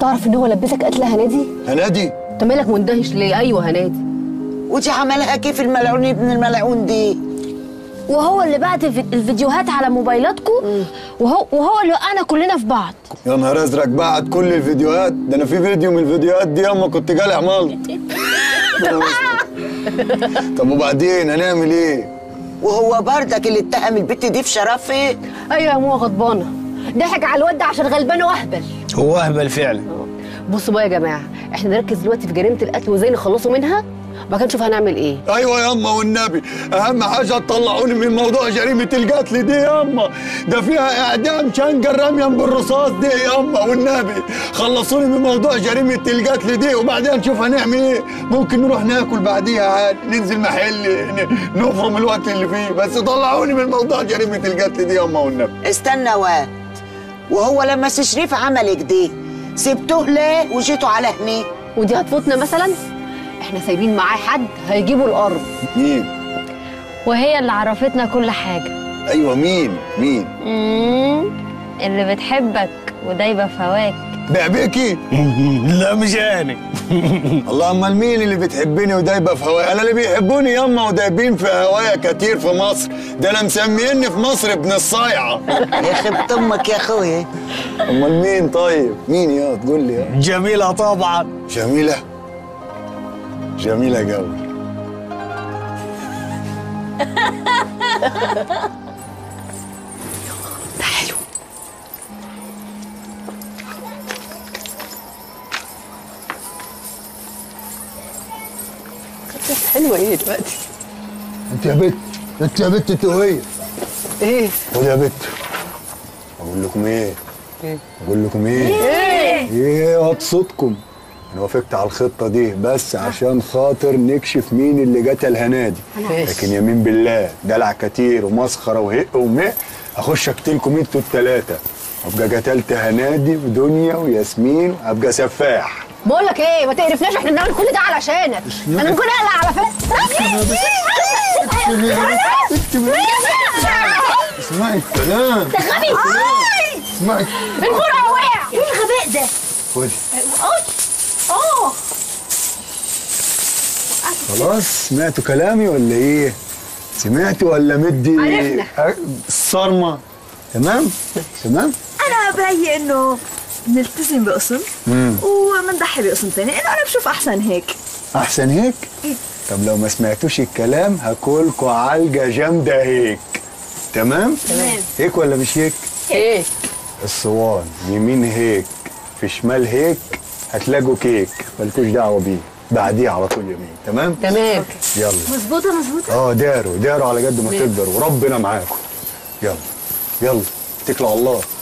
تعرف ان هو لبسك قتل هنادي هنادي انت مالك مندهش ليه ايوه هنادي ودي عملها كيف الملعون ابن الملعون دي وهو اللي بعت الفي- الفيديوهات على موبايلاتكم وهو وهو اللي وقعنا كلنا في بعض يا نهار ازرق بعد كل الفيديوهات ده انا في فيديو من الفيديوهات دي اما كنت جالع مال طب وبعدين هنعمل ايه وهو بردك اللي اتهم البت دي في شرفك ايوه يا ماما غضبانه ضحك على الواد ده عشان غلبان واهبل هو اهبل فعلا بصوا بقى يا جماعه احنا نركز دلوقتي في جريمه القتل وازاي نخلصوا منها وبعد كده نشوف هنعمل ايه ايوه ياما والنبي اهم حاجه تطلعوني من موضوع جريمه القتل دي ياما ده فيها اعدام شنقر رميا بالرصاص دي ياما والنبي خلصوني من موضوع جريمه القتل دي وبعدين نشوف هنعمل ايه ممكن نروح ناكل بعديها عادي ننزل محل ن- نفرم الوقت اللي فيه بس طلعوني من موضوع جريمه القتل دي ياما والنبي استنى واد وهو لما سي شريف عمل كده سبتوه ليه وجيتوا على هني ودي هتفوتنا مثلا احنا سايبين معاه حد هيجيبوا الارض مين وهي اللي عرفتنا كل حاجه ايوه مين مين مم. اللي بتحبك ودايبه في هواك بعبيكي لا مش انا الله امال مين اللي بتحبني ودايبه في هوايا انا اللي بيحبوني ياما ودايبين في هوايا كتير في مصر ده انا مسميني في مصر ابن الصايعه يا خبت امك يا اخويا امال مين طيب مين يا تقول لي يا جميلة طبعا جميله جميله قوي حلوه ايه دلوقتي انت يا بت انت يا بت توهيه ايه خد يا بت اقول لكم ايه اقول لكم ايه ايه ايه وطي صوتكم انا وافقت على الخطه دي بس عشان خاطر نكشف مين اللي قتل هنادي لكن يمين بالله دلع كتير ومسخره وهق ومق اخش اقتلكم انتوا التلاته ابقى قتلت هنادي ودنيا وياسمين ابقى سفاح بقول لك ايه ما تقرفناش احنا بنعمل كل ده علشانك انا ممكن اقلع على فكره اسمعي الكلام ده غبي اسمعي الفرع وقع ايه الغباء ده خدي اه خلاص سمعتوا كلامي ولا ايه؟ سمعتوا ولا مدي عرفنا. أ- الصرمة تمام؟ تمام؟ انا برايي انه نلتزم بقسم ومنضحي بقسم ثاني انه انا بشوف احسن هيك أحسن هيك؟ طب لو ما سمعتوش الكلام هاكلكوا علقة جامدة هيك تمام؟ تمام. هيك ولا مش هيك؟ ايه الصوان يمين هيك في شمال هيك هتلاقوا كيك مالكوش دعوة بيه بعديه على طول يمين تمام؟ تمام يلا مزبوطه مزبوطه اه داروا داروا على قد ما تقدروا وربنا معاكم يلا يلا اتكلوا على الله